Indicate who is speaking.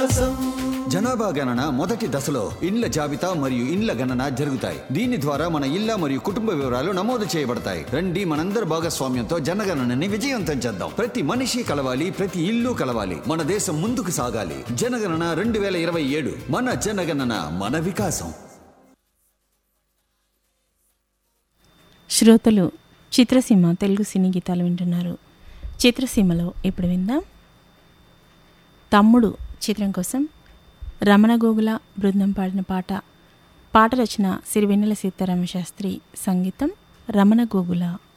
Speaker 1: జనాభా గణన మొదటి దశలో ఇండ్ల జాబితా మరియు ఇండ్ల గణన జరుగుతాయి దీని ద్వారా మన ఇళ్ల మరియు కుటుంబ వివరాలు నమోదు చేయబడతాయి రండి మనందరి భాగస్వామ్యంతో జనగణనని విజయవంతం చేద్దాం ప్రతి మనిషి కలవాలి ప్రతి ఇల్లు కలవాలి మన దేశం ముందుకు సాగాలి జనగణన రెండు వేల ఇరవై ఏడు మన జనగణన మన వికాసం
Speaker 2: శ్రోతలు చిత్రసీమ తెలుగు సినీ గీతాలు వింటున్నారు చిత్రసీమలో ఇప్పుడు విందాం తమ్ముడు చిత్రం కోసం రమణ గోగుల బృందం పాడిన పాట పాట రచన సిరివెన్నెల సీతారామ శాస్త్రి సంగీతం రమణ గోగుల